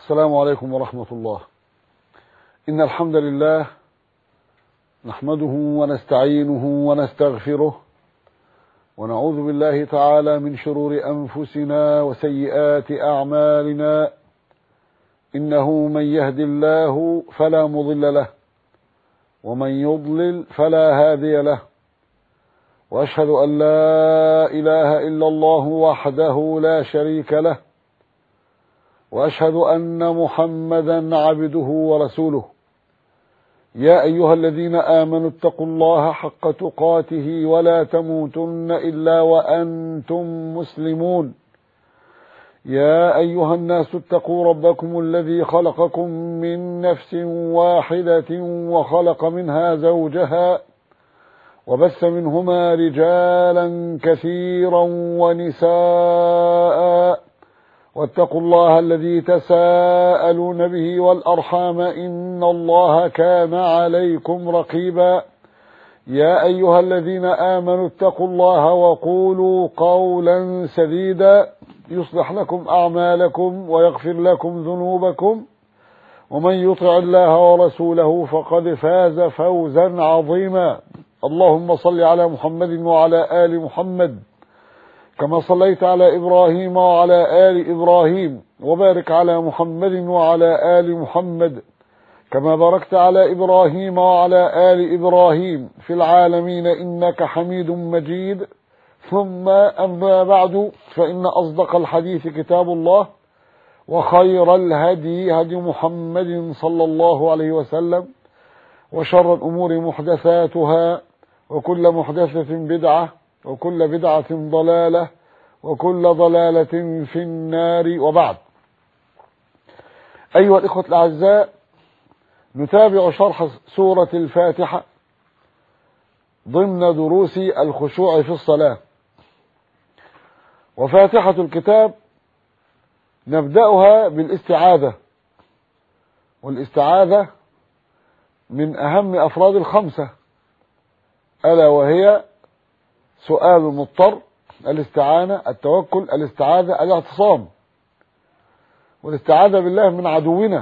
السلام عليكم ورحمة الله إن الحمد لله نحمده ونستعينه ونستغفره ونعوذ بالله تعالى من شرور أنفسنا وسيئات أعمالنا إنه من يهد الله فلا مضل له ومن يضلل فلا هادي له وأشهد أن لا إله إلا الله وحده لا شريك له واشهد ان محمدا عبده ورسوله يا ايها الذين امنوا اتقوا الله حق تقاته ولا تموتن الا وانتم مسلمون يا ايها الناس اتقوا ربكم الذي خلقكم من نفس واحده وخلق منها زوجها وبث منهما رجالا كثيرا ونساء واتقوا الله الذي تساءلون به والأرحام إن الله كان عليكم رقيبا يا أيها الذين آمنوا اتقوا الله وقولوا قولا سديدا يصلح لكم أعمالكم ويغفر لكم ذنوبكم ومن يطع الله ورسوله فقد فاز فوزا عظيما اللهم صل على محمد وعلى آل محمد كما صليت على إبراهيم وعلى آل إبراهيم وبارك على محمد وعلى آل محمد كما باركت على إبراهيم وعلى آل إبراهيم في العالمين إنك حميد مجيد ثم أما بعد فإن أصدق الحديث كتاب الله وخير الهدي هدي محمد صلى الله عليه وسلم وشر الأمور محدثاتها وكل محدثة بدعة وكل بدعة ضلالة وكل ضلالة في النار وبعد أيها الإخوة الأعزاء نتابع شرح سورة الفاتحة ضمن دروس الخشوع في الصلاة وفاتحة الكتاب نبدأها بالاستعاذة والاستعاذة من أهم أفراد الخمسة ألا وهي سؤال المضطر الاستعانة التوكل الاستعاذة الاعتصام والاستعاذة بالله من عدونا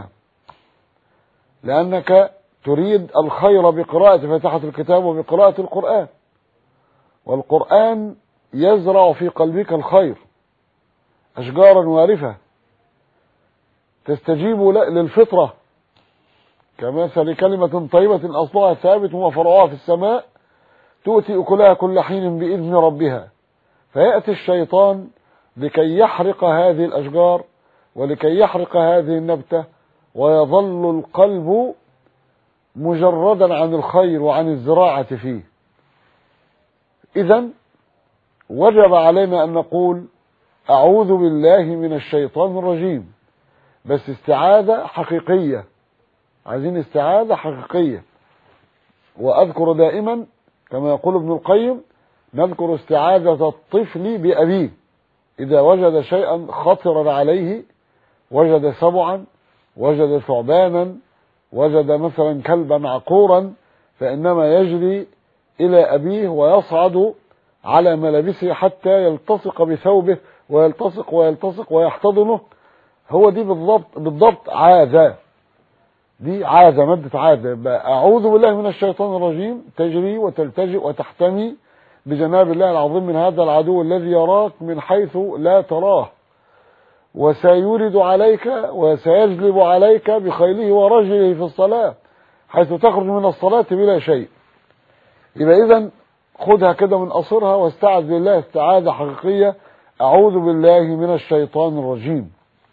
لأنك تريد الخير بقراءة فاتحة الكتاب وبقراءة القرآن والقرآن يزرع في قلبك الخير أشجارا وارفة تستجيب للفطرة كمثل كلمة طيبة أصلها ثابت وفرعها في السماء تؤتي أكلها كل حين بإذن ربها فيأتي الشيطان لكي يحرق هذه الأشجار ولكي يحرق هذه النبتة ويظل القلب مجردا عن الخير وعن الزراعة فيه إذا وجب علينا أن نقول أعوذ بالله من الشيطان الرجيم بس استعاذة حقيقية عايزين استعاذة حقيقية وأذكر دائما كما يقول ابن القيم نذكر استعاذة الطفل بأبيه إذا وجد شيئا خطرا عليه وجد سبعا وجد ثعبانا وجد مثلا كلبا عقورا فإنما يجري إلى أبيه ويصعد على ملابسه حتى يلتصق بثوبه ويلتصق ويلتصق ويحتضنه هو دي بالضبط بالضبط عاذة دي عاذة مادة عاذة أعوذ بالله من الشيطان الرجيم تجري وتلتجئ وتحتمي بجناب الله العظيم من هذا العدو الذي يراك من حيث لا تراه وسيورد عليك وسيجلب عليك بخيله ورجله في الصلاة حيث تخرج من الصلاة بلا شيء يبقى إذا خدها كده من قصرها واستعذ بالله استعاذة حقيقية أعوذ بالله من الشيطان الرجيم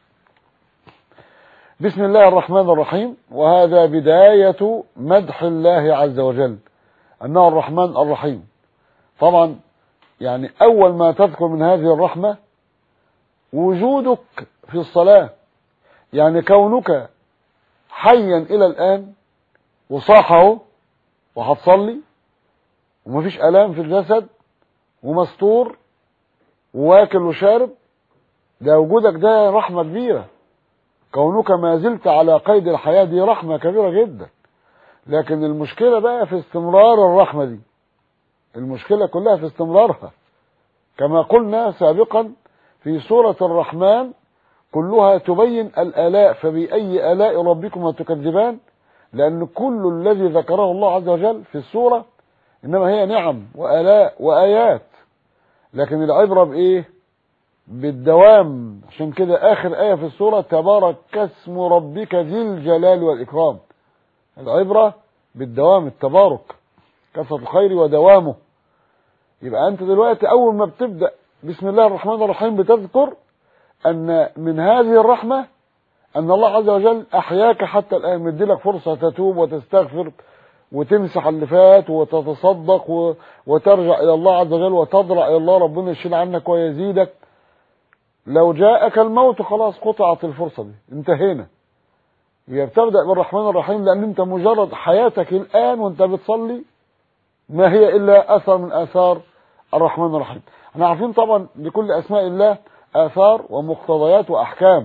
بسم الله الرحمن الرحيم وهذا بداية مدح الله عز وجل أنه الرحمن الرحيم طبعا يعني أول ما تذكر من هذه الرحمة وجودك في الصلاة يعني كونك حيا إلى الآن وصاحه وهتصلي ومفيش ألام في الجسد ومستور وواكل وشارب ده وجودك ده رحمة كبيرة كونك ما زلت على قيد الحياة دي رحمة كبيرة جدا لكن المشكلة بقى في استمرار الرحمة دي المشكلة كلها في استمرارها كما قلنا سابقا في سورة الرحمن كلها تبين الآلاء فبأي آلاء ربكما تكذبان لأن كل الذي ذكره الله عز وجل في السورة إنما هي نعم وآلاء وآيات لكن العبرة بإيه بالدوام عشان كده آخر آية في السورة تبارك اسم ربك ذي الجلال والإكرام العبرة بالدوام التبارك كثرة الخير ودوامه يبقى أنت دلوقتي أول ما بتبدأ بسم الله الرحمن الرحيم بتذكر أن من هذه الرحمة أن الله عز وجل أحياك حتى الآن مديلك فرصة تتوب وتستغفر وتمسح اللي فات وتتصدق و... وترجع إلى الله عز وجل وتضرع إلى الله ربنا يشيل عنك ويزيدك لو جاءك الموت خلاص قطعت الفرصة دي انتهينا هي بتبدأ بالرحمن الرحيم لأن أنت مجرد حياتك الآن وأنت بتصلي ما هي إلا أثر من آثار الرحمن الرحيم احنا عارفين طبعا لكل أسماء الله آثار ومقتضيات وأحكام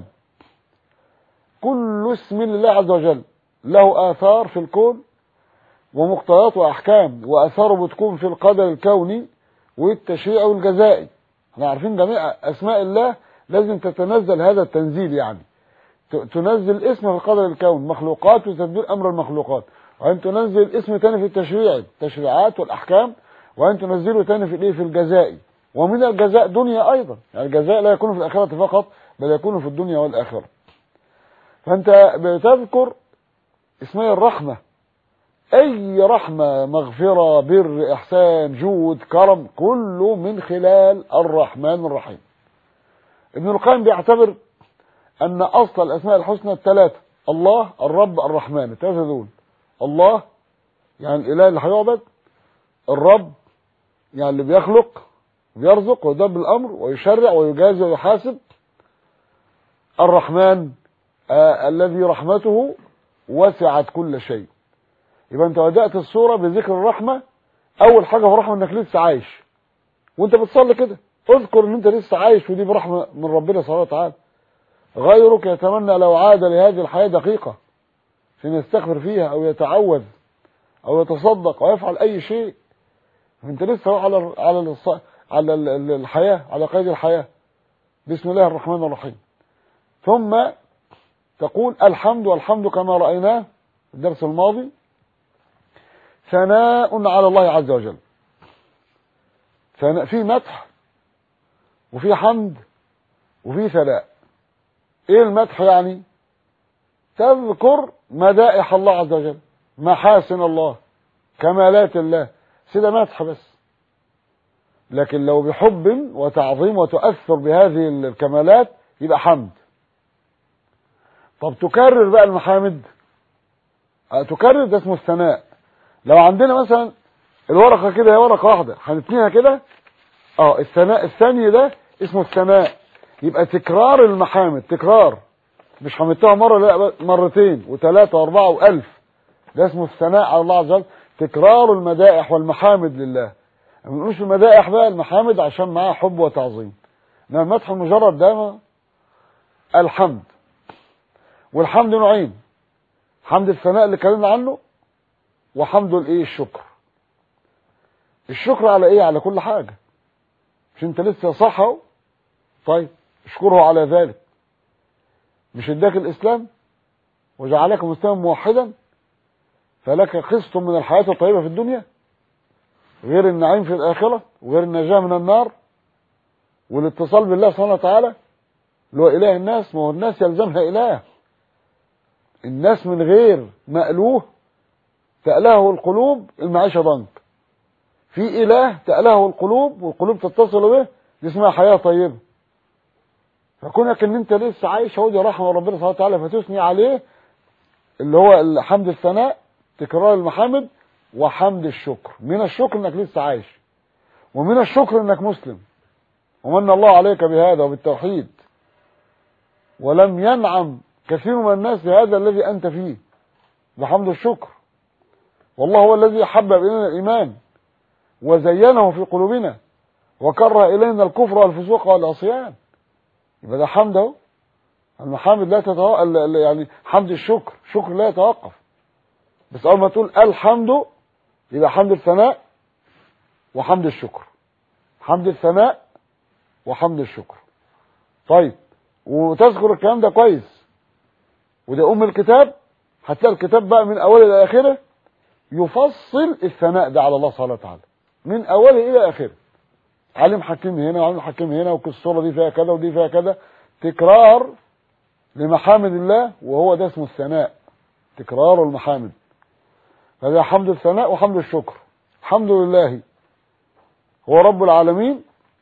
كل اسم لله عز وجل له آثار في الكون ومقتضيات وأحكام وآثاره بتكون في القدر الكوني والتشريع والجزائي احنا عارفين جميع أسماء الله لازم تتنزل هذا التنزيل يعني تنزل اسم في القدر الكون مخلوقات وتدبير أمر المخلوقات وأن تنزل اسم تاني في التشريع التشريعات والأحكام وأن تنزله تاني في الإيه في الجزائي ومن الجزاء دنيا أيضا يعني الجزاء لا يكون في الآخرة فقط بل يكون في الدنيا والآخرة فأنت بتذكر اسمي الرحمة أي رحمة مغفرة بر إحسان جود كرم كله من خلال الرحمن الرحيم ابن القيم بيعتبر أن أصل الأسماء الحسنى الثلاثة الله الرب الرحمن الثلاثة دول الله يعني الإله اللي هيعبد الرب يعني اللي بيخلق ويرزق ويدبر الأمر ويشرع ويجازي ويحاسب الرحمن آه الذي رحمته وسعت كل شيء يبقى انت بدأت الصورة بذكر الرحمة أول حاجة في الرحمة انك لسه عايش وانت بتصلي كده اذكر ان انت لسه عايش ودي برحمة من ربنا سبحانه وتعالى غيرك يتمنى لو عاد لهذه الحياة دقيقة عشان يستغفر فيها او يتعوذ او يتصدق او يفعل اي شيء انت لسه على على الص... على الحياة على قيد الحياة بسم الله الرحمن الرحيم ثم تقول الحمد والحمد كما رأيناه في الدرس الماضي ثناء على الله عز وجل ثناء في مدح وفي حمد وفي ثناء ايه المدح يعني تذكر مدائح الله عز وجل محاسن الله كمالات الله سيده مدح بس لكن لو بحب وتعظيم وتؤثر بهذه الكمالات يبقى حمد طب تكرر بقى المحامد تكرر ده اسمه الثناء لو عندنا مثلا الورقة كده هي ورقة واحدة هنتنيها كده اه الثناء الثاني ده اسمه الثناء يبقى تكرار المحامد تكرار مش حمدتها مرة لا مرتين وثلاثة واربعة والف ده اسمه الثناء على الله عز وجل تكرار المدائح والمحامد لله ما بنقولش المدائح بقى المحامد عشان معاه حب وتعظيم انما المدح المجرد ده الحمد والحمد نوعين حمد الثناء اللي اتكلمنا عنه وحمد الايه الشكر الشكر على ايه على كل حاجه مش انت لسه صح اهو طيب اشكره على ذلك مش اداك الاسلام وجعلك مسلما موحدا فلك قسط من الحياه الطيبه في الدنيا غير النعيم في الاخره وغير النجاه من النار والاتصال بالله سبحانه وتعالى اللي هو اله الناس ما هو الناس يلزمها اله الناس من غير مألوه تألهه القلوب المعيشة ضنك في إله تألهه القلوب والقلوب تتصل به دي اسمها حياة طيبة فكونك ان انت لسه عايش اهو دي رحمة ربنا سبحانه وتعالى فتثني عليه اللي هو حمد الثناء تكرار المحامد وحمد الشكر من الشكر انك لسه عايش ومن الشكر انك مسلم ومن الله عليك بهذا وبالتوحيد ولم ينعم كثير من الناس بهذا الذي أنت فيه بحمد الشكر والله هو الذي حبب إلينا الإيمان وزينه في قلوبنا وكره إلينا الكفر والفسوق والعصيان يبقى ده حمد اهو المحامد لا تتوقف يعني حمد الشكر شكر لا يتوقف بس أول ما تقول الحمد يبقى حمد الثناء وحمد الشكر حمد الثناء وحمد الشكر طيب وتذكر الكلام ده كويس وده ام الكتاب هتلاقي الكتاب بقى من اوله الى اخره يفصل الثناء ده على الله سبحانه وتعالى من اوله الى اخره علم حكيم هنا وعلم حكيم هنا والصوره دي فيها كذا ودي فيها كذا تكرار لمحامد الله وهو ده اسمه الثناء تكرار المحامد هذا حمد الثناء وحمد الشكر الحمد لله هو رب العالمين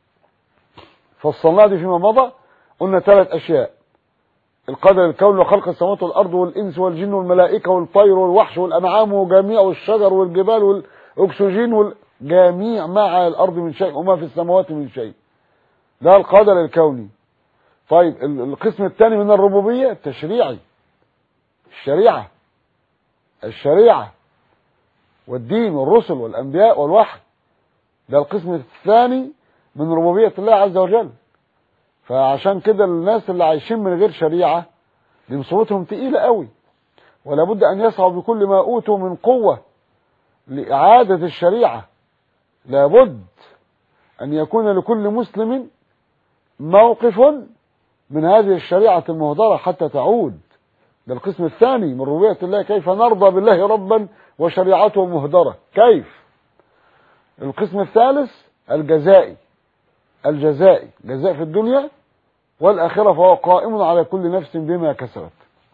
فصلنا دي فيما مضى قلنا ثلاث اشياء القدر الكون وخلق السماوات والارض والانس والجن والملائكه والطير والوحش والانعام وجميع والشجر والجبال والاكسجين والجميع ما على الارض من شيء وما في السماوات من شيء ده القدر الكوني طيب القسم الثاني من الربوبيه التشريعي الشريعه الشريعه والدين والرسل والانبياء والوحي ده القسم الثاني من ربوبيه الله عز وجل فعشان كده الناس اللي عايشين من غير شريعة دي مصيبتهم تقيلة قوي ولا بد أن يسعوا بكل ما أوتوا من قوة لإعادة الشريعة لابد أن يكون لكل مسلم موقف من هذه الشريعة المهدرة حتى تعود ده القسم الثاني من ربوبية الله كيف نرضى بالله ربا وشريعته مهدرة كيف القسم الثالث الجزائي الجزائي جزاء في الدنيا والآخرة فهو قائم على كل نفس بما كسبت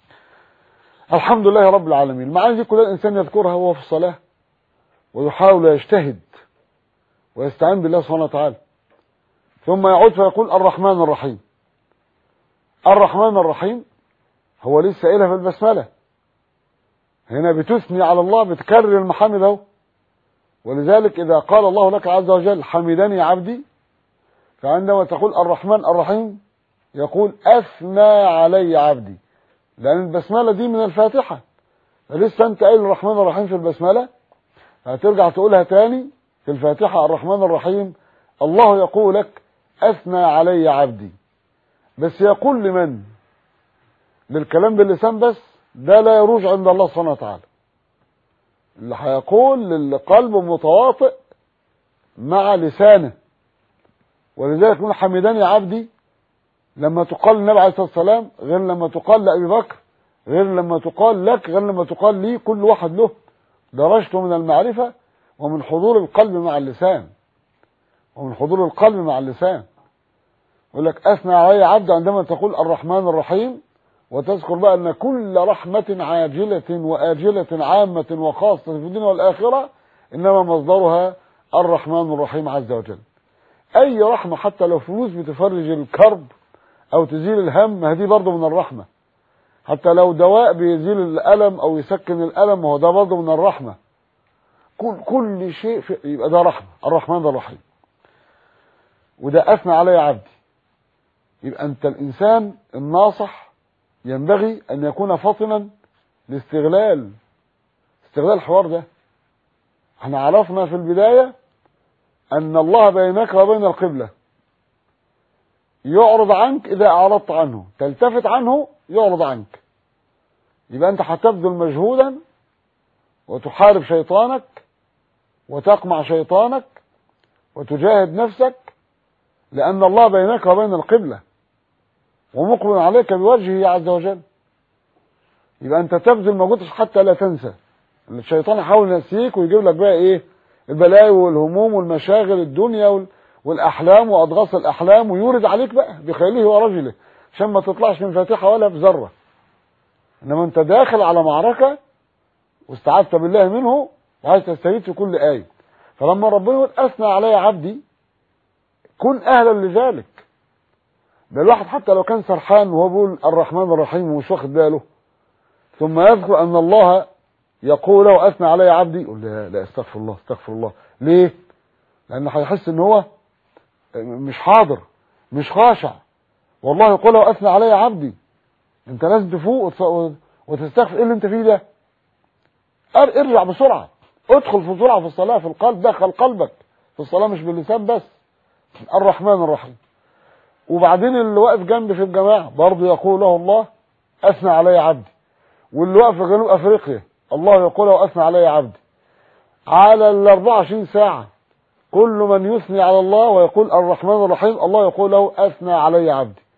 الحمد لله رب العالمين المعاني دي كلها الإنسان يذكرها وهو في الصلاة ويحاول يجتهد ويستعين بالله سبحانه وتعالى ثم يعود فيقول الرحمن الرحيم الرحمن الرحيم هو لسه قايلها في البسملة هنا بتثني على الله بتكرر المحامد اهو ولذلك إذا قال الله لك عز وجل حمدني عبدي فعندما تقول الرحمن الرحيم يقول أثنى علي عبدي لأن البسملة دي من الفاتحة فلسه أنت قايل الرحمن الرحيم في البسملة هترجع تقولها تاني في الفاتحة الرحمن الرحيم الله يقول لك أثنى علي عبدي بس يقول لمن للكلام باللسان بس ده لا يروج عند الله سبحانه وتعالى اللي هيقول للقلب متواطئ مع لسانه ولذلك يقول حمدني عبدي لما تقال للنبي عليه الصلاه والسلام غير لما تقال لابي بكر غير لما تقال لك غير لما تقال لي كل واحد له درجته من المعرفه ومن حضور القلب مع اللسان ومن حضور القلب مع اللسان يقول لك اثنى علي عبد عندما تقول الرحمن الرحيم وتذكر بقى ان كل رحمه عاجله واجله عامه وخاصه في الدنيا والاخره انما مصدرها الرحمن الرحيم عز وجل اي رحمه حتى لو فلوس بتفرج الكرب او تزيل الهم هذه برضه من الرحمه حتى لو دواء بيزيل الالم او يسكن الالم هو ده برضه من الرحمه كل كل شيء في يبقى ده رحمه الرحمن الرحيم وده اثنى علي عبدي يبقى انت الانسان الناصح ينبغي ان يكون فطنا لاستغلال استغلال الحوار ده احنا عرفنا في البدايه ان الله بينك وبين القبله يعرض عنك إذا أعرضت عنه تلتفت عنه يعرض عنك يبقى أنت هتبذل مجهودا وتحارب شيطانك وتقمع شيطانك وتجاهد نفسك لأن الله بينك وبين القبلة ومقبل عليك بوجهه عز وجل يبقى أنت تبذل مجهودك حتى لا تنسى الشيطان يحاول ينسيك ويجيب لك بقى إيه البلاوي والهموم والمشاغل الدنيا وال... والاحلام واضغاث الاحلام ويورد عليك بقى بخيله ورجله عشان ما تطلعش من فاتحه ولا بذره انما انت داخل على معركه واستعذت بالله منه وعايز تستفيد في كل ايه فلما ربنا يقول اثنى علي عبدي كن اهلا لذلك ده الواحد حتى لو كان سرحان وهو بيقول الرحمن الرحيم ومش واخد باله ثم يذكر ان الله يقول له اثنى علي عبدي يقول لا لا استغفر الله استغفر الله ليه؟ لانه هيحس ان هو مش حاضر مش خاشع والله يقول واثنى علي عبدي انت لازم تفوق وتستغفر ايه اللي انت فيه ده ارجع بسرعه ادخل في بسرعه في الصلاه في القلب دخل قلبك في الصلاه مش باللسان بس الرحمن الرحيم وبعدين اللي واقف جنبي في الجماعه برضه يقول له الله اثنى علي عبدي واللي واقف في جنوب افريقيا الله يقول له اثنى علي عبدي على ال 24 ساعه كل من يثني على الله ويقول الرحمن الرحيم الله يقول له أثنى علي عبدي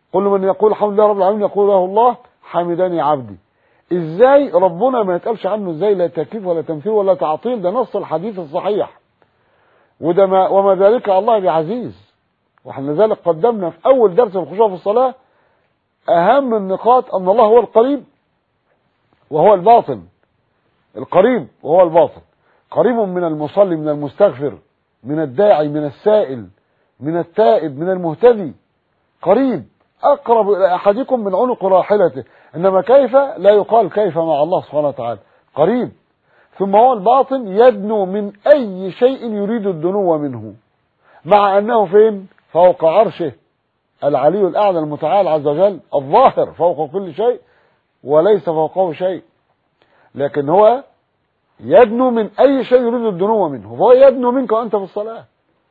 كل من يقول الحمد لله رب العالمين يقول له الله حمدني عبدي ازاي ربنا ما يتقالش عنه ازاي لا تكييف ولا تمثيل ولا تعطيل ده نص الحديث الصحيح وده ما وما ذلك على الله بعزيز واحنا ذلك قدمنا في اول درس الخشوع في الصلاه اهم النقاط ان الله هو القريب وهو الباطن القريب وهو الباطن قريب من المصلي من المستغفر من الداعي من السائل من التائب من المهتدي قريب اقرب الى احدكم من عنق راحلته انما كيف لا يقال كيف مع الله سبحانه وتعالى قريب ثم هو الباطن يدنو من اي شيء يريد الدنو منه مع انه فين فوق عرشه العلي الاعلى المتعال عز وجل الظاهر فوق كل شيء وليس فوقه شيء لكن هو يدنو من اي شيء يريد الدنو منه فهو يدنو منك وانت في الصلاه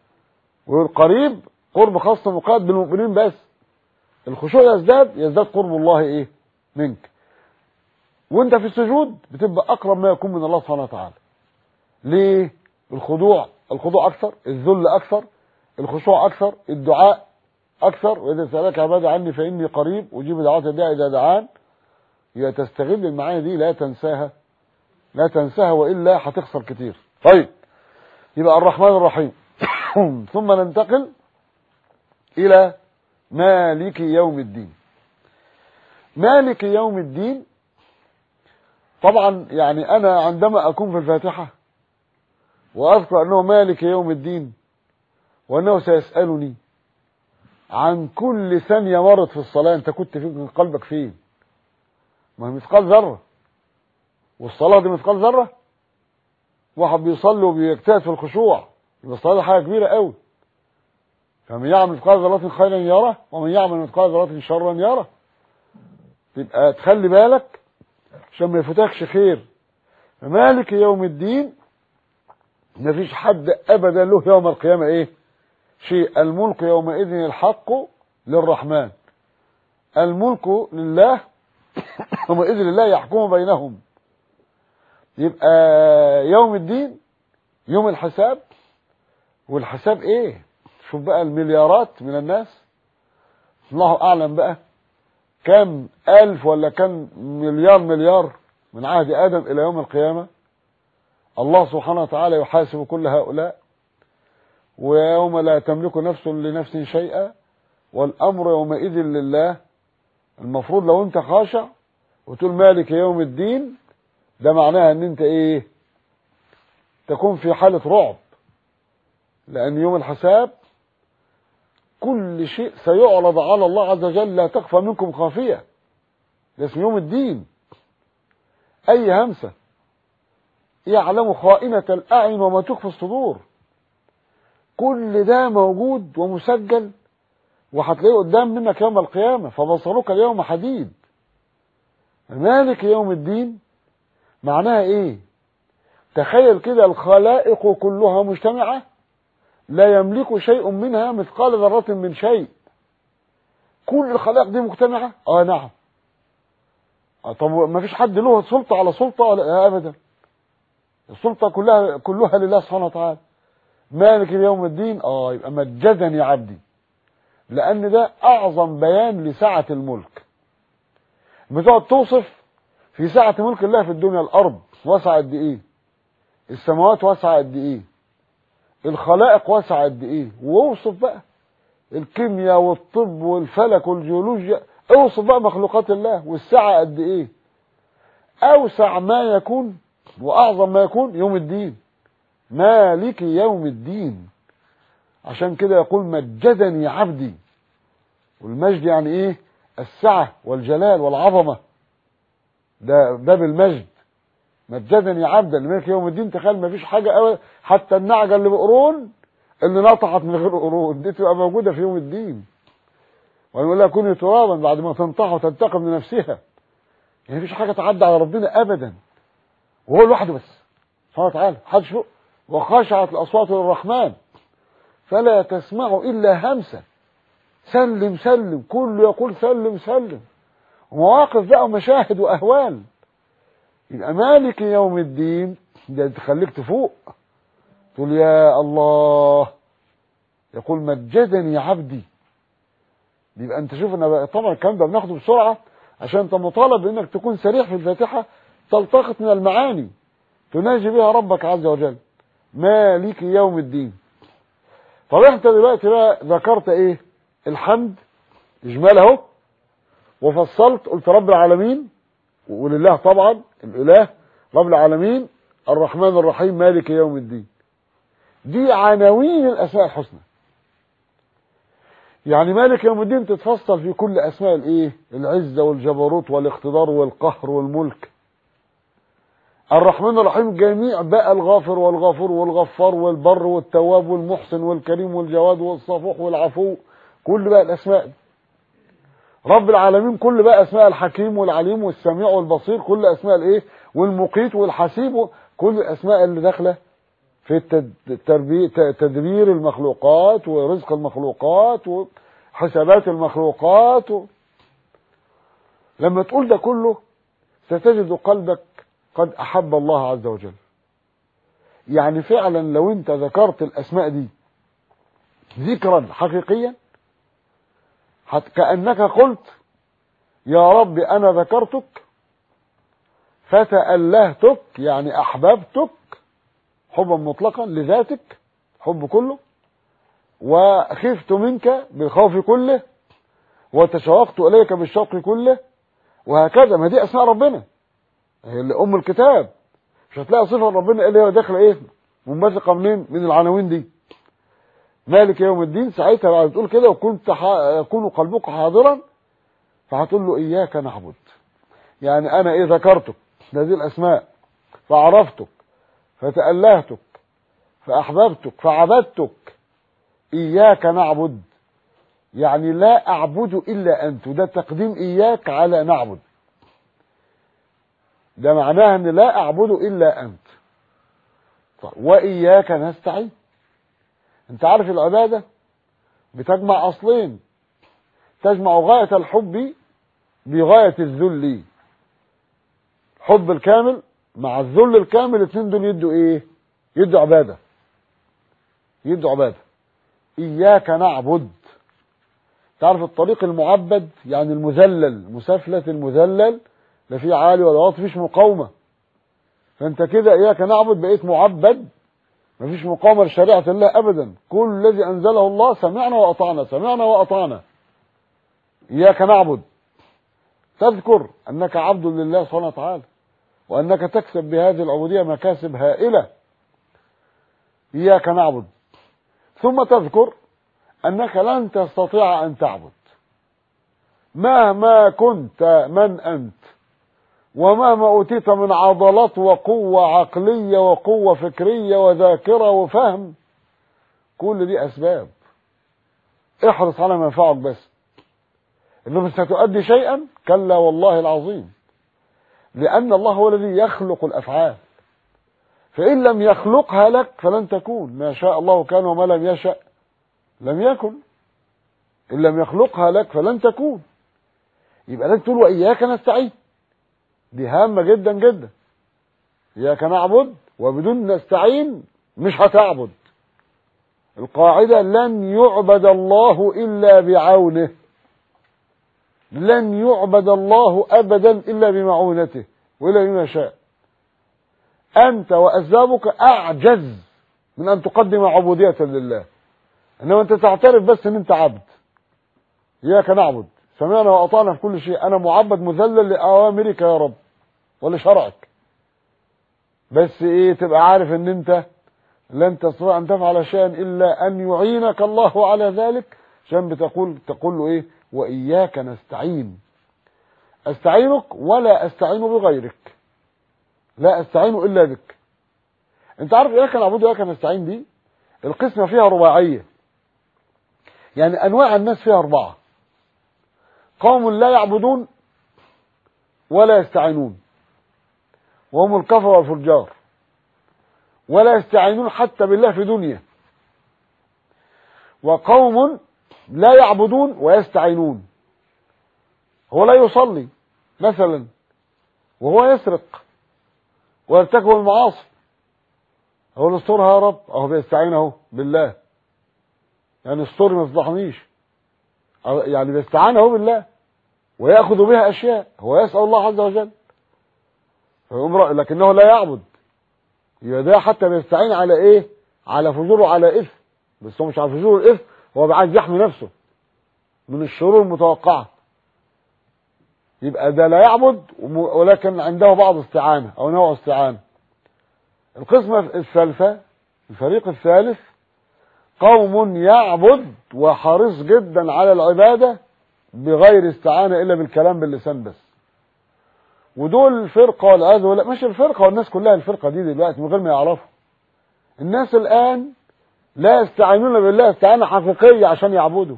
والقريب قرب خاص مقاد بالمؤمنين بس الخشوع يزداد يزداد قرب الله ايه منك وانت في السجود بتبقى اقرب ما يكون من الله سبحانه وتعالى ليه الخضوع الخضوع اكثر الذل اكثر الخشوع اكثر الدعاء اكثر واذا سالك عبادي عني فاني قريب اجيب دعوات الداعي اذا دعان يبقى تستغل المعاني دي لا تنساها لا تنساها والا هتخسر كتير طيب يبقى الرحمن الرحيم ثم ننتقل الى مالك يوم الدين مالك يوم الدين طبعا يعني انا عندما اكون في الفاتحه واذكر انه مالك يوم الدين وانه سيسالني عن كل ثانيه مرت في الصلاه انت كنت في قلبك فين ما هي مثقال ذره والصلاه دي مثقال ذره واحد بيصلي وبيجتهد في الخشوع يبقى الصلاه دي حاجه كبيره قوي فمن يعمل مثقال ذره خيرا يره ومن يعمل مثقال ذره شرا يره تبقى تخلي بالك عشان ما يفوتكش خير مالك يوم الدين مفيش حد ابدا له يوم القيامه ايه شيء الملك يومئذ الحق للرحمن الملك لله يومئذ لله يحكم بينهم يبقى يوم الدين يوم الحساب والحساب ايه شوف بقى المليارات من الناس الله اعلم بقى كم الف ولا كم مليار مليار من عهد ادم الى يوم القيامه الله سبحانه وتعالى يحاسب كل هؤلاء ويوم لا تملك نفس لنفس شيئا والامر يومئذ لله المفروض لو انت خاشع وتقول مالك يوم الدين ده معناها ان انت ايه تكون في حالة رعب لان يوم الحساب كل شيء سيعرض على الله عز وجل لا تخفى منكم خافية ده اسم يوم الدين اي همسة يعلم خائنة الاعين وما تخفي الصدور كل ده موجود ومسجل وهتلاقيه قدام منك يوم القيامة فبصرك اليوم حديد مالك يوم الدين معناها ايه تخيل كده الخلائق كلها مجتمعة لا يملك شيء منها مثقال ذرة من شيء كل الخلائق دي مجتمعة اه نعم آه طب ما فيش حد له سلطة على سلطة ولا ابدا السلطة كلها كلها لله سبحانه وتعالى مالك يوم الدين اه يبقى مجدني عبدي لان ده اعظم بيان لسعة الملك بتقعد توصف في سعة ملك الله في الدنيا الارض واسعة قد ايه السماوات واسعة قد ايه الخلائق واسعة قد ايه واوصف بقى الكيمياء والطب والفلك والجيولوجيا اوصف بقى مخلوقات الله والسعة قد ايه اوسع ما يكون واعظم ما يكون يوم الدين مالك يوم الدين عشان كده يقول مجدني عبدي والمجد يعني ايه السعة والجلال والعظمة ده باب المجد مجدني عبدا مالك يوم الدين تخيل ما فيش حاجة أوي حتى النعجة اللي بقرون اللي نطحت من غير قرون دي تبقى موجودة في يوم الدين ونقول لها كوني ترابا بعد ما تنطح وتنتقم لنفسها يعني مفيش حاجة تعدى على ربنا أبدا وهو لوحده بس سبحانه وتعالى حدش فوق وخشعت الأصوات للرحمن فلا تسمع إلا همسة سلم سلم كله يقول سلم سلم ومواقف بقى ومشاهد وأهوال يبقى مالك يوم الدين ده تخليك تفوق تقول يا الله يقول مجدني عبدي يبقى انت شوف ان طبعا الكلام ده بناخده بسرعه عشان انت مطالب انك تكون سريع في الفاتحه تلتقط من المعاني تناجي بها ربك عز وجل مالك يوم الدين طب انت دلوقتي بقى ذكرت ايه الحمد اجمال اهو وفصلت قلت رب العالمين ولله طبعا الاله رب العالمين الرحمن الرحيم مالك يوم الدين دي عناوين الاسماء الحسنى يعني مالك يوم الدين تتفصل في كل اسماء الايه العزه والجبروت والاقتدار والقهر والملك الرحمن الرحيم جميع بقى الغافر والغفور والغفار والبر والتواب والمحسن والكريم والجواد والصفوح والعفو كل بقى الاسماء دي. رب العالمين كل بقى اسماء الحكيم والعليم والسميع والبصير كل اسماء الايه والمقيت والحسيب كل الاسماء اللي داخله في التدبير تدبير المخلوقات ورزق المخلوقات وحسابات المخلوقات و... لما تقول ده كله ستجد قلبك قد أحب الله عز وجل يعني فعلا لو انت ذكرت الأسماء دي ذكرا حقيقيا كأنك قلت يا رب أنا ذكرتك فتألهتك يعني أحببتك حبا مطلقا لذاتك حب كله وخفت منك بالخوف كله وتشوقت إليك بالشوق كله وهكذا ما دي أسماء ربنا هي اللي أم الكتاب مش هتلاقي صفة ربنا اللي هي داخلة إيه منبثقة منين من العناوين دي مالك يوم الدين ساعتها بعد تقول كده وكنت يكون قلبك حاضرا فهتقول له إياك نعبد يعني أنا إيه ذكرتك هذه الأسماء فعرفتك فتألهتك فأحببتك فعبدتك إياك نعبد يعني لا أعبد إلا أنت وده تقديم إياك على نعبد ده معناها أن لا أعبد إلا أنت طيب وإياك نستعين أنت عارف العبادة بتجمع أصلين تجمع غاية الحب بغاية الذل حب الكامل مع الذل الكامل الاثنين دول يدوا ايه يدوا عباده يدوا عباده اياك نعبد تعرف الطريق المعبد يعني المذلل مسافلة المذلل لا في عالي ولا واطي مفيش مقاومة فانت كده اياك نعبد بقيت معبد مفيش مقاومة لشريعة الله ابدا كل الذي انزله الله سمعنا واطعنا سمعنا واطعنا اياك نعبد تذكر انك عبد لله سبحانه وتعالى وأنك تكسب بهذه العبودية مكاسب هائلة إياك نعبد ثم تذكر أنك لن تستطيع أن تعبد مهما كنت من أنت ومهما أوتيت من عضلات وقوة عقلية وقوة فكرية وذاكرة وفهم كل دي أسباب احرص على ما ينفعك بس إنه مش ستؤدي شيئا كلا والله العظيم لأن الله هو الذي يخلق الأفعال فإن لم يخلقها لك فلن تكون ما شاء الله كان وما لم يشأ لم يكن إن لم يخلقها لك فلن تكون يبقى لازم تقول وإياك نستعين دي هامة جدا جدا إياك نعبد وبدون نستعين مش هتعبد القاعدة لن يعبد الله إلا بعونه لن يعبد الله أبدا إلا بمعونته وإلا بما شاء أنت وأسبابك أعجز من أن تقدم عبودية لله إنما أنت تعترف بس أن أنت عبد إياك نعبد سمعنا وأطعنا في كل شيء أنا معبد مذلل لأوامرك يا رب ولشرعك بس إيه تبقى عارف أن أنت لن تستطيع أن تفعل شيئا إلا أن يعينك الله على ذلك عشان بتقول تقول له إيه وإياك نستعين أستعينك ولا أستعين بغيرك لا أستعين إلا بك أنت عارف إياك نعبد وإياك نستعين دي القسمة فيها رباعية يعني أنواع الناس فيها أربعة قوم لا يعبدون ولا يستعينون وهم الكفر والفجار ولا يستعينون حتى بالله في دنيا وقوم لا يعبدون ويستعينون هو لا يصلي مثلا وهو يسرق ويرتكب المعاصي هو استرها يا رب اهو بيستعين اهو بالله يعني استر ما تفضحنيش يعني بيستعان هو بالله ويأخذ بها أشياء هو يسأل الله عز وجل لكنه لا يعبد يبقى ده حتى بيستعين على ايه على فجور وعلى إثم بس هو مش على فجور الإثم هو عايز يحمي نفسه من الشرور المتوقعة يبقى ده لا يعبد ولكن عنده بعض استعانة أو نوع استعانة القسمة الثالثة الفريق الثالث قوم يعبد وحريص جدا على العبادة بغير استعانة إلا بالكلام باللسان بس ودول الفرقة والعياذ ولا مش الفرقة والناس كلها الفرقة دي دلوقتي من غير ما يعرفوا الناس الآن لا يستعينون بالله استعانة حقيقية عشان يعبدوا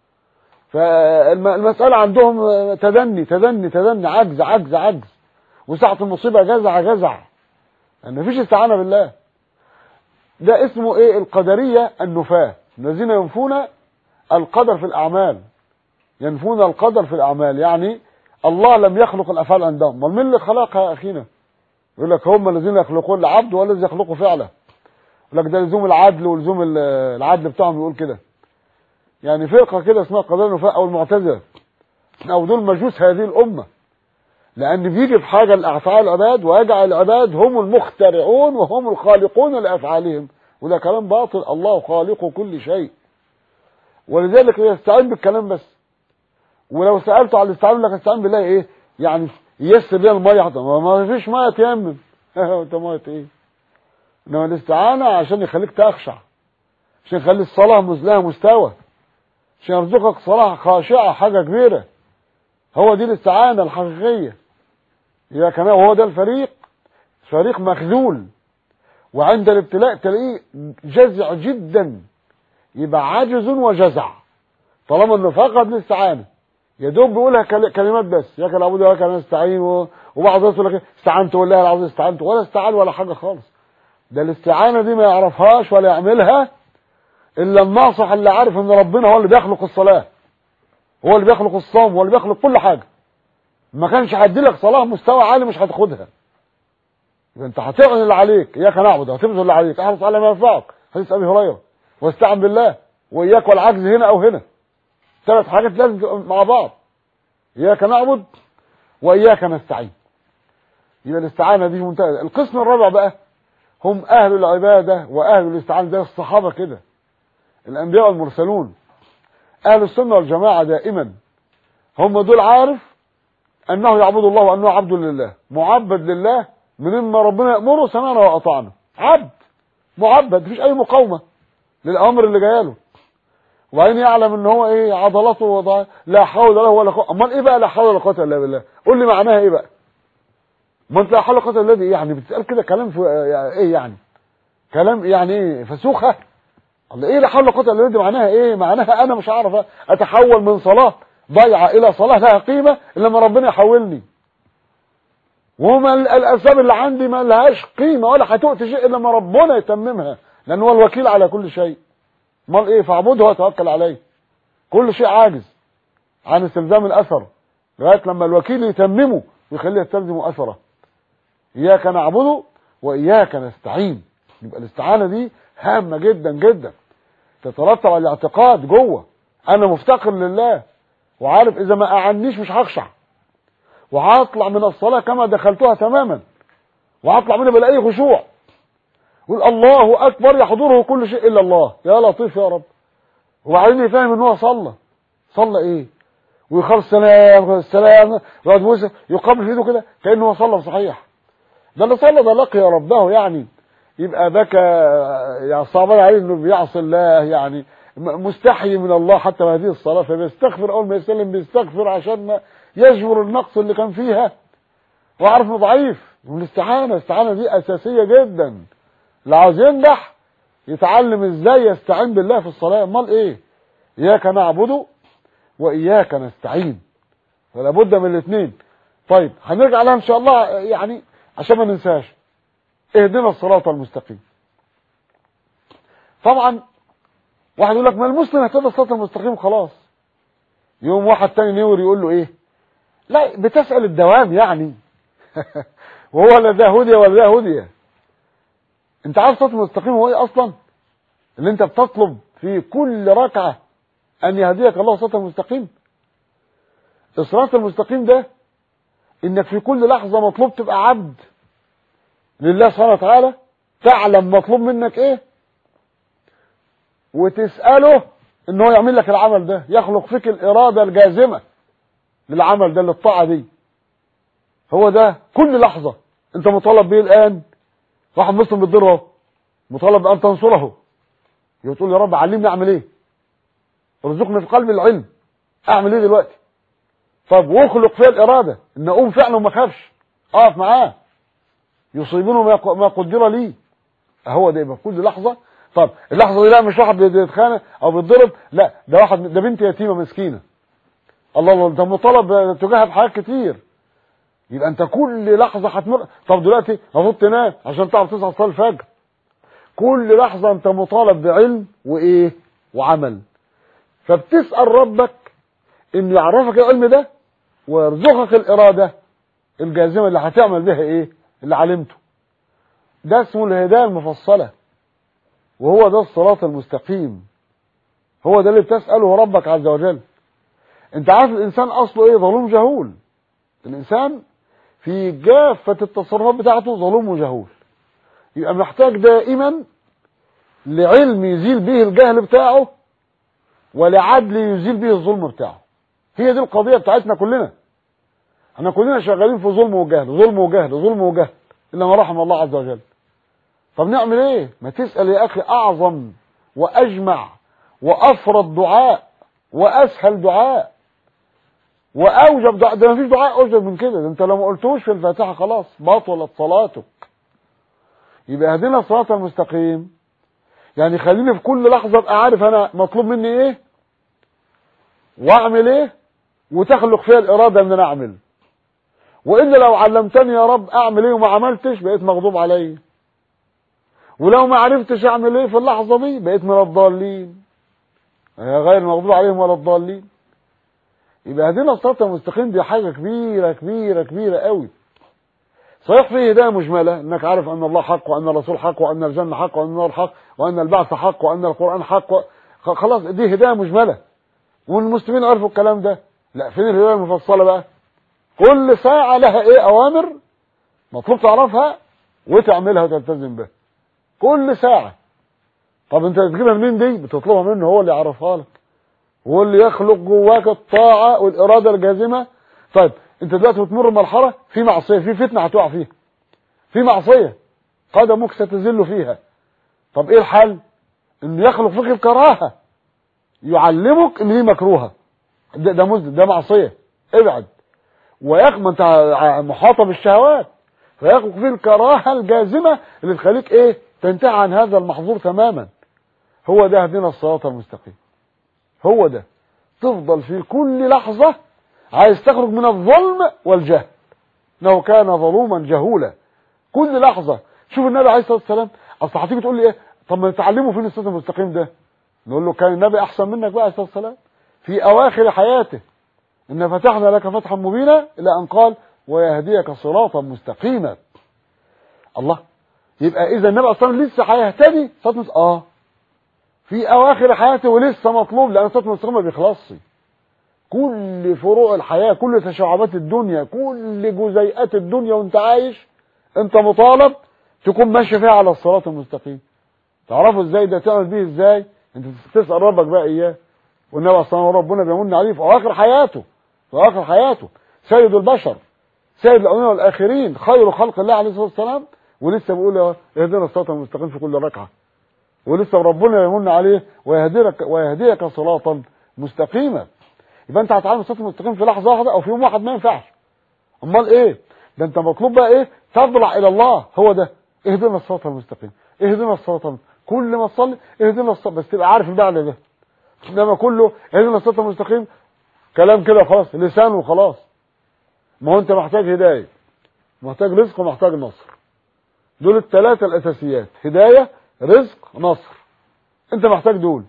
فالمسألة عندهم تدني تدني تدني عجز عجز عجز وساعة المصيبة جزع جزع يعني مفيش استعانة بالله ده اسمه ايه القدرية النفاة الذين ينفون القدر في الأعمال ينفون القدر في الأعمال يعني الله لم يخلق الأفعال عندهم ما من اللي خلقها يا أخينا يقول لك هم الذين يخلقون العبد والذي يخلقه فعله يقول لك ده لزوم العدل ولزوم العدل بتاعهم يقول كده يعني فرقة كده اسمها قضايا النفاق أو المعتزلة أو دول مجوس هذه الأمة لأن بيجي في حاجة لأفعال العباد ويجعل العباد هم المخترعون وهم الخالقون لأفعالهم وده كلام باطل الله خالق كل شيء ولذلك يستعين بالكلام بس ولو سألته على الاستعانة لك استعين بالله ايه يعني يسر بيها المية ما فيش مية تيمم انت مية ايه انما الاستعانة عشان يخليك تخشع عشان يخلي الصلاة لها مستوى عشان يرزقك صلاة خاشعة حاجة كبيرة هو دي الاستعانة الحقيقية يا كمان وهو ده الفريق فريق مخذول وعند الابتلاء تلاقيه جزع جدا يبقى عاجز وجزع طالما انه فقد الاستعانه يا دوب بيقولها كلمات بس ياك العبود وياك نستعين وبعض الناس يقول لك استعنت والله العظيم استعنت ولا استعان ولا حاجه خالص ده الاستعانه دي ما يعرفهاش ولا يعملها الا الناصح اللي عارف ان ربنا هو اللي بيخلق الصلاه هو اللي بيخلق الصوم هو اللي بيخلق كل حاجه ما كانش هيدي لك صلاه مستوى عالي مش هتاخدها يبقى انت هتعمل اللي عليك اياك نعبد هتبذل اللي عليك احرص على ما ينفعك حديث ابي هريره واستعن بالله واياك والعجز هنا او هنا ثلاث حاجات لازم مع بعض اياك نعبد واياك نستعين يبقى الاستعانه دي منتهى القسم الرابع بقى هم اهل العباده واهل الاستعانه ده الصحابه كده الانبياء والمرسلون اهل السنه والجماعه دائما هم دول عارف انه يعبد الله وانه عبد لله معبد لله من ما ربنا يامره سمعنا واطعنا عبد معبد مفيش اي مقاومه للامر اللي جايله وبعدين يعلم ان هو ايه عضلاته وضع لا حول له ولا قوه امال ايه بقى لا حول ولا قوه الا بالله قول لي معناها ايه بقى ما انت لا حول ولا قوه الا بالله يعني بتسال كده كلام في ايه يعني كلام يعني ايه فسوخه الله ايه لا حول ولا قوه الا بالله دي معناها ايه معناها انا مش عارف اتحول من صلاه ضيعه الى صلاه لها قيمه الا لما ربنا يحولني وما الاسباب اللي عندي ما لهاش قيمه ولا هتؤتي شيء الا لما ربنا يتممها لان هو الوكيل على كل شيء امال ايه فاعبده وتوكل عليه كل شيء عاجز عن استلزام الاثر لغايه لما الوكيل يتممه ويخليه يستلزم اثره اياك نعبده واياك نستعين يبقى الاستعانه دي هامه جدا جدا تترتب على الاعتقاد جوه انا مفتقر لله وعارف اذا ما اعنيش مش هخشع وهطلع من الصلاه كما دخلتها تماما وهطلع منها بلا اي خشوع يقول الله اكبر يحضره كل شيء الا الله يا لطيف يا رب وبعدين يفهم ان هو صلى صلى ايه ويخلص سلام السلام ويقعد موسى يقابل في ايده كده كانه هو صلى صحيح ده اللي صلى ده لقي ربه يعني يبقى بكى يعني صعبان عليه انه بيعصي الله يعني مستحي من الله حتى هذه الصلاه فبيستغفر اول ما يسلم بيستغفر عشان ما يجبر النقص اللي كان فيها وعارف انه ضعيف والاستعانه الاستعانه دي اساسيه جدا اللي عاوز ينجح يتعلم ازاي يستعين بالله في الصلاه امال ايه اياك نعبده واياك نستعين فلا بد من الاثنين طيب هنرجع لها ان شاء الله يعني عشان ما ننساش اهدنا الصراط المستقيم طبعا واحد يقول لك ما المسلم اهتدى الصراط المستقيم خلاص يوم واحد تاني نور يقول له ايه لا بتسأل الدوام يعني وهو لا ده هدي ولا ده هدي انت عارف الصراط المستقيم هو ايه اصلا اللي انت بتطلب في كل ركعه ان يهديك الله صراطا مستقيم الصراط المستقيم ده انك في كل لحظة مطلوب تبقى عبد لله سبحانه وتعالى تعلم مطلوب منك ايه وتسأله ان هو يعمل لك العمل ده يخلق فيك الارادة الجازمة للعمل ده للطاعة دي هو ده كل لحظة انت مطالب به الان واحد مسلم بتضره مطالب بان تنصره تقول يا رب علمني اعمل ايه ارزقني في قلبي العلم اعمل ايه دلوقتي طب واخلق فيها الاراده ان اقوم فعلا وما اخافش اقف معاه يصيبونه ما قدر لي هو ده يبقى كل لحظه طب اللحظه دي لا مش واحد بيتخانق او بيتضرب لا ده واحد ده بنت يتيمه مسكينه الله الله انت مطالب تجاهها بحاجات كتير يبقى انت كل لحظه هتمر طب دلوقتي المفروض تنام عشان تعرف تصحى تصلي الفجر كل لحظه انت مطالب بعلم وايه وعمل فبتسال ربك انه يعرفك العلم ده ويرزقك الاراده الجازمه اللي هتعمل بها ايه اللي علمته ده اسمه الهدايه المفصله وهو ده الصراط المستقيم هو ده اللي بتساله ربك عز وجل انت عارف الانسان اصله ايه ظلوم جهول الانسان في جافة التصرفات بتاعته ظلوم وجهول يبقى محتاج دائما لعلم يزيل به الجهل بتاعه ولعدل يزيل به الظلم بتاعه هي دي القضية بتاعتنا كلنا احنا كلنا شغالين في ظلم وجهل ظلم وجهل ظلم وجهل الا ما رحم الله عز وجل طب نعمل ايه ما تسأل يا اخي اعظم واجمع وافرض دعاء واسهل دعاء واوجب دعاء ده ما فيش دعاء اوجب من كده ده انت لو ما قلتوش في الفاتحه خلاص بطلت صلاتك يبقى هدينا الصراط المستقيم يعني خليني في كل لحظه ابقى عارف انا مطلوب مني ايه واعمل ايه وتخلق فيها الاراده ان انا اعمل والا لو علمتني يا رب اعمل ايه وما عملتش بقيت مغضوب عليا ولو ما عرفتش اعمل ايه في اللحظه دي بقيت من الضالين غير المغضوب عليهم ولا الضالين يبقى هدينا الصراط المستقيم دي حاجة كبيرة كبيرة كبيرة قوي صحيح فيه هداية مجملة انك عارف ان الله حق وان الرسول حق وان الجنة حق وان النار حق وان البعث حق وان القرآن حق خلاص دي هداية مجملة والمسلمين عرفوا الكلام ده لا فين الهداية المفصلة بقى كل ساعة لها ايه اوامر مطلوب تعرفها وتعملها وتلتزم بها كل ساعة طب انت تجيبها منين دي بتطلبها منه هو اللي يعرفها لك هو اللي يخلق جواك الطاعة والإرادة الجازمة طيب انت دلوقتي بتمر مرحلة في معصية في فتنة هتقع فيها في معصية قدمك ستزل فيها طب ايه الحل انه يخلق فيك الكراهة يعلمك ان دي مكروهة ده ده مزد ده معصية ابعد ويخم انت محاطة بالشهوات فيخلق فيه الكراهة الجازمة اللي تخليك ايه تنتهي عن هذا المحظور تماما هو ده هدينا الصراط المستقيم هو ده تفضل في كل لحظة عايز تخرج من الظلم والجهل انه كان ظلوما جهولا كل لحظة شوف النبي عليه الصلاة والسلام اصل هتيجي تقول لي ايه طب ما نتعلمه فين الصراط المستقيم ده نقول له كان النبي احسن منك بقى عليه الصلاة والسلام في اواخر حياته ان فتحنا لك فتحا مبينا الى ان قال ويهديك صراطا مستقيما الله يبقى اذا النبي اصلا لسه هيهتدي صراط اه في اواخر حياته ولسه مطلوب لان صوت المستقيم ما بيخلصش كل فروع الحياه كل تشعبات الدنيا كل جزيئات الدنيا وانت عايش انت مطالب تكون ماشي فيها على الصراط المستقيم تعرفوا ازاي ده تعمل بيه ازاي انت تسال ربك بقى اياه والنبي صلى ربنا بيمن عليه في اواخر حياته في اواخر حياته سيد البشر سيد الاولين والاخرين خير خلق الله عليه الصلاه والسلام ولسه بيقول اهدنا الصراط المستقيم في كل ركعه ولسه ربنا يمن عليه ويهديك ويهديك صراطا مستقيما يبقى انت هتعلم الصراط المستقيم في لحظه واحده او في يوم واحد ما ينفعش امال ايه ده انت مطلوب بقى ايه تضلع الى الله هو ده اهدنا الصراط المستقيم اهدنا الصراط كل ما تصلي اهدنا الصراط بس تبقى عارف المعنى ده انما كله اهدنا الصراط المستقيم كلام كده خلاص لسان وخلاص ما هو انت محتاج هدايه محتاج رزق ومحتاج نصر دول الثلاثه الاساسيات هدايه رزق نصر انت محتاج دول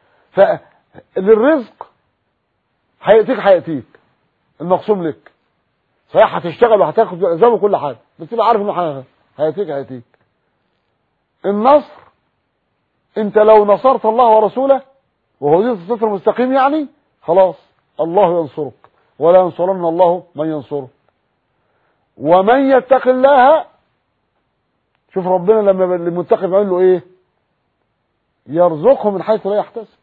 فالرزق هيأتيك هيأتيك المقسوم لك صحيح هتشتغل وهتاخد زي كل حاجه بس تبقى عارف انه هيأتيك هيأتيك النصر انت لو نصرت الله ورسوله وهديت الصراط المستقيم يعني خلاص الله ينصرك ولا ينصرن الله من ينصره ومن يتق الله شوف ربنا لما المتقي بيقول له ايه يرزقه من حيث لا يحتسب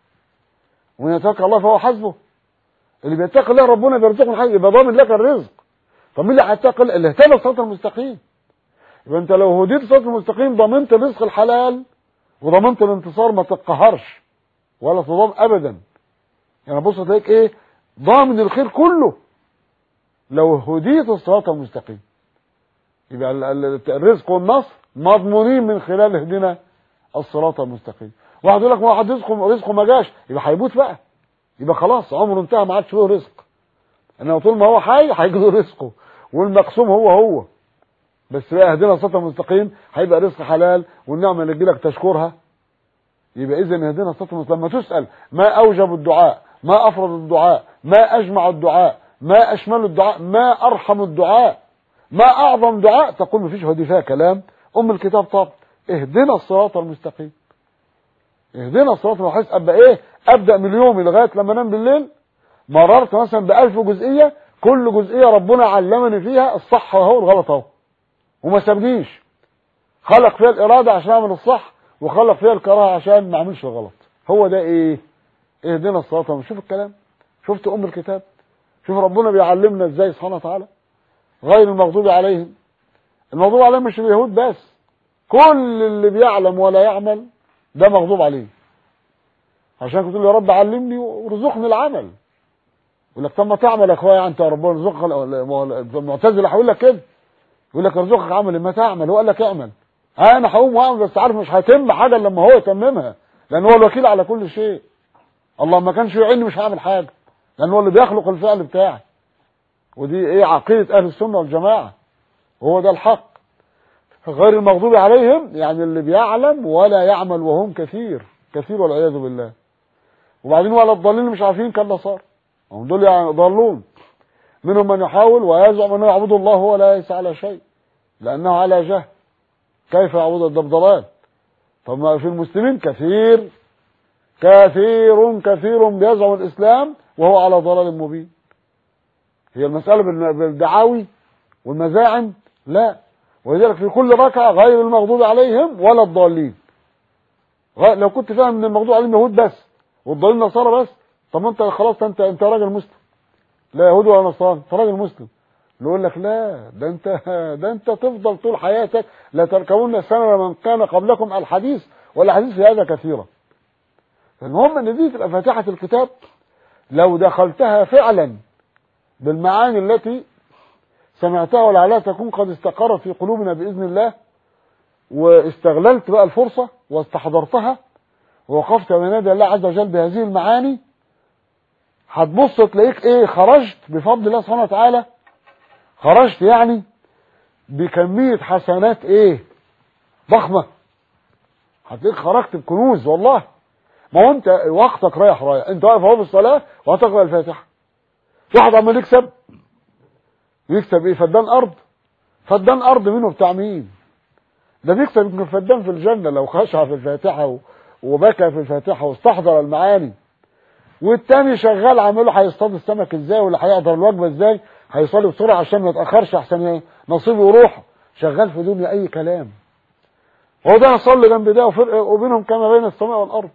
ومن يتقي الله فهو حسبه اللي بيتقي الله ربنا بيرزقه من حيث يبقى ضامن لك الرزق طب مين اللي هيتقي الله؟ اللي اهتدى الصراط المستقيم يبقى انت لو هديت الصراط المستقيم ضمنت الرزق الحلال وضمنت الانتصار ما تتقهرش ولا تضام ابدا يعني بص تلاقيك ايه ضامن الخير كله لو هديت الصراط المستقيم يبقى ال- ال- الرزق والنصر مضمونين من خلال اهدنا الصراط المستقيم واحد يقول لك ما واحد رزقه رزقه ما جاش يبقى هيموت بقى يبقى خلاص عمره انتهى ما عادش له رزق انما طول ما هو حي هيجي له رزقه والمقسوم هو هو بس بقى اهدنا الصراط المستقيم هيبقى رزق حلال والنعمه اللي تجيلك تشكرها يبقى اذا اهدنا الصراط المستقيم لما تسال ما اوجب الدعاء ما افرض الدعاء ما اجمع الدعاء ما اشمل الدعاء ما ارحم الدعاء ما اعظم دعاء تقول مفيش هدي فيها كلام ام الكتاب طب اهدنا الصراط المستقيم اهدنا الصراط المستقيم ابقى ايه ابدا من يومي لغايه لما انام بالليل مررت مثلا بألف جزئيه كل جزئيه ربنا علمني فيها الصح اهو والغلط اهو وما سابنيش خلق فيها الاراده عشان اعمل الصح وخلق فيها الكراهه عشان ما اعملش الغلط هو ده ايه اهدنا الصراط المستقيم شوف الكلام شفت ام الكتاب شوف ربنا بيعلمنا ازاي سبحانه وتعالى غير المغضوب عليهم المغضوب عليهم مش اليهود بس كل اللي بيعلم ولا يعمل ده مغضوب عليه عشان كنت تقول يا رب علمني وارزقني العمل يقول لك طب ما تعمل يا اخويا انت يا رب ارزقك المعتزله هيقول لك كده يقول لك ارزقك عمل ما تعمل هو قال لك اعمل ها انا هقوم واعمل بس عارف مش هيتم حاجه إلا لما هو يتممها لان هو الوكيل على كل شيء الله ما كانش يعيني مش هعمل حاجه لان هو اللي بيخلق الفعل بتاعي ودي ايه عقيده اهل السنه والجماعه وهو ده الحق غير المغضوب عليهم يعني اللي بيعلم ولا يعمل وهم كثير كثير والعياذ بالله وبعدين ولا الضالين مش عارفين كلا صار هم دول يعني ضالون منهم من يحاول ويزعم انه يعبد الله وهو لا ليس على شيء لانه على جهل كيف يعبد ده بضلال طب ما في المسلمين كثير كثير كثير بيزعم الاسلام وهو على ضلال مبين هي المسألة بالن- بالدعاوي والمزاعم لا ولذلك في كل ركعة غير المغضوب عليهم ولا الضالين غ- لو كنت فاهم ان المغضوب عليهم يهود بس والضالين نصارى بس طب ما انت خلاص انت انت راجل مسلم لا يهود ولا نصارى انت راجل مسلم يقول لك لا ده انت ده انت تفضل طول حياتك لا تركبون سنة من كان قبلكم الحديث والحديث في هذا كثيرا المهم ان دي تبقى فاتحة الكتاب لو دخلتها فعلا بالمعاني التي سمعتها ولعلها تكون قد استقرت في قلوبنا بإذن الله واستغللت بقى الفرصة واستحضرتها ووقفت بين يدي الله عز وجل بهذه المعاني هتبص تلاقيك ايه خرجت بفضل الله سبحانه وتعالى خرجت يعني بكمية حسنات ايه ضخمة هتلاقيك خرجت بكنوز والله ما هو انت وقتك رايح رايح انت واقف اهو في الصلاة وهتقرأ الفاتحة واحد عمال يكسب يكسب ايه فدان ارض فدان ارض منه بتاع مين ده بيكسب يمكن فدان في الجنة لو خشع في الفاتحة و- وبكى في الفاتحة واستحضر المعاني والتاني شغال عامله هيصطاد السمك ازاي ولا هيقدر الوجبة ازاي هيصلي بسرعة عشان ما يتأخرش احسن ي- نصيبه يروح شغال في دنيا اي كلام هو ده يصلي جنب ده وفرق وبينهم كما بين السماء والارض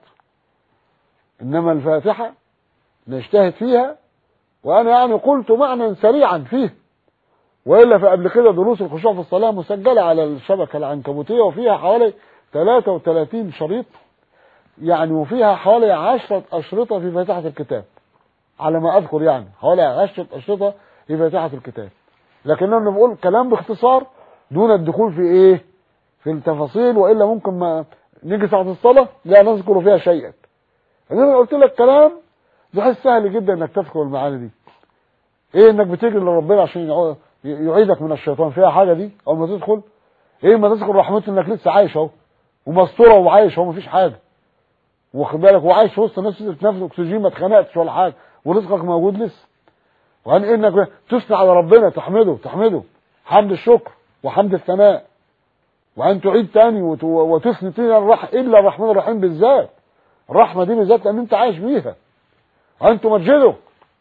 انما الفاتحة نجتهد فيها وانا يعني قلت معنى سريعا فيه والا فقبل كده دروس الخشوع في الصلاه مسجله على الشبكه العنكبوتيه وفيها حوالي 33 شريط يعني وفيها حوالي 10 اشرطه في فاتحه الكتاب على ما اذكر يعني حوالي 10 اشرطه في فاتحه الكتاب لكننا بنقول كلام باختصار دون الدخول في ايه في التفاصيل والا ممكن ما نيجي ساعه الصلاه لا نذكر فيها شيئا انما قلت لك كلام بحيث سهل جدا انك تذكر المعاني دي ايه انك بتجري لربنا عشان يعو- يعيدك من الشيطان فيها حاجه دي اول ما تدخل ايه ما تذكر رحمته انك لسه عايش اهو ومستوره وعايش اهو مفيش حاجه واخد بالك وعايش في وسط الناس تتنفس اكسجين ما اتخنقتش ولا حاجه ورزقك موجود لسه وعن انك تثني على ربنا تحمده تحمده حمد الشكر وحمد الثناء وان تعيد تاني وت- وتثني تاني الرح الا الرحمن الرحيم بالذات الرحمة دي بالذات لأن أنت عايش بيها أن تمجده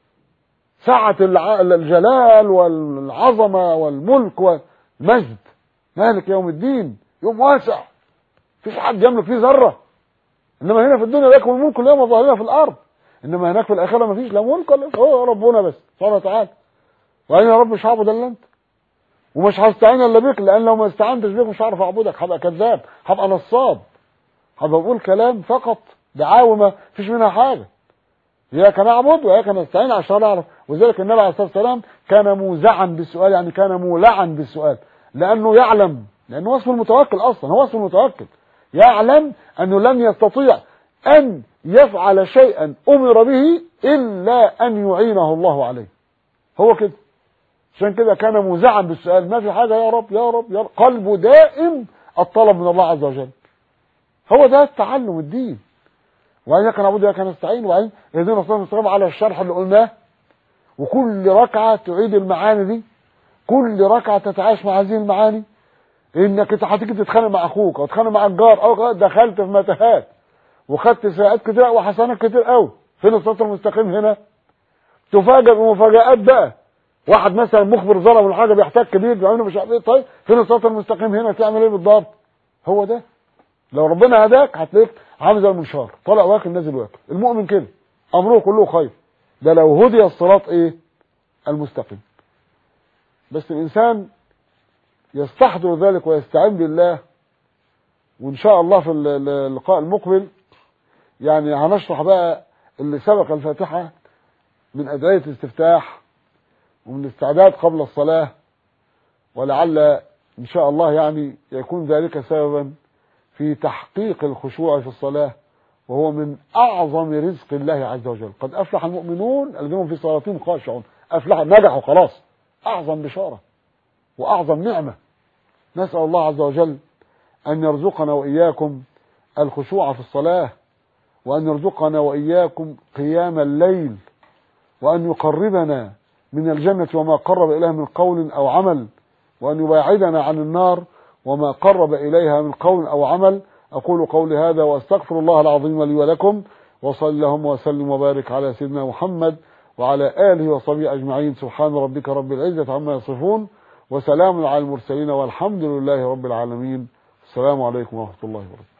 سعة الع- الجلال والعظمة والملك والمجد مالك يوم الدين يوم واسع مفيش حد يملك فيه ذرة إنما هنا في الدنيا لكم الملك اليوم ظاهرين في الأرض إنما هناك في الآخرة مفيش لا ملك ولا هو ربنا بس سبحانه وتعالى وأنا يا رب مش هعبد إلا أنت ومش هستعين إلا بك لأن لو ما استعنتش بك مش هعرف أعبدك هبقى كذاب هبقى نصاب هبقى بقول كلام فقط دعاوى ما فيش منها حاجة إياك نعبد وإياك نستعين عشان نعرف وذلك النبي عليه الصلاة والسلام كان موزعا بالسؤال يعني كان مولعا بالسؤال لأنه يعلم لأنه وصف المتوكل أصلا هو وصف المتوكل يعلم أنه لن يستطيع أن يفعل شيئا أمر به إلا أن يعينه الله عليه هو كده عشان كده كان موزعا بالسؤال ما في حاجة يا رب يا رب يا رب قلبه دائم الطلب من الله عز وجل هو ده التعلم الدين وإياك نعبد وإياك نستعين وبعدين اهدنا الصراط المستقيم على الشرح اللي قلناه وكل ركعة تعيد المعاني دي كل ركعة تتعايش مع هذه المعاني انك انت هتيجي تتخانق مع اخوك او تتخانق مع الجار او دخلت في متاهات وخدت ساعات كتير وحسنات كتير قوي فين الصراط المستقيم هنا تفاجئ بمفاجآت بقى واحد مثلا مخبر ظلم ولا حاجه بيحتك بيه بيعمله مش عارف ايه طيب فين الصراط المستقيم هنا تعمل ايه بالضبط هو ده لو ربنا هداك هتلاقيك عامل زي المنشار طالع واكل نازل واكل المؤمن كده امره كله خير ده لو هدي الصراط ايه المستقيم بس الانسان يستحضر ذلك ويستعين بالله وان شاء الله في اللقاء المقبل يعني هنشرح بقى اللي سبق الفاتحه من ادعيه الاستفتاح ومن الاستعداد قبل الصلاه ولعل ان شاء الله يعني يكون ذلك سببا في تحقيق الخشوع في الصلاه وهو من اعظم رزق الله عز وجل قد افلح المؤمنون الذين في صلاتهم خاشعون افلح نجحوا خلاص اعظم بشاره واعظم نعمه نسال الله عز وجل ان يرزقنا واياكم الخشوع في الصلاه وان يرزقنا واياكم قيام الليل وان يقربنا من الجنه وما قرب اليها من قول او عمل وان يباعدنا عن النار وما قرب اليها من قول او عمل أقول قولي هذا وأستغفر الله العظيم لي ولكم وصل اللهم وسلم وبارك على سيدنا محمد وعلى آله وصحبه أجمعين سبحان ربك رب العزة عما يصفون وسلام على المرسلين والحمد لله رب العالمين السلام عليكم ورحمة الله وبركاته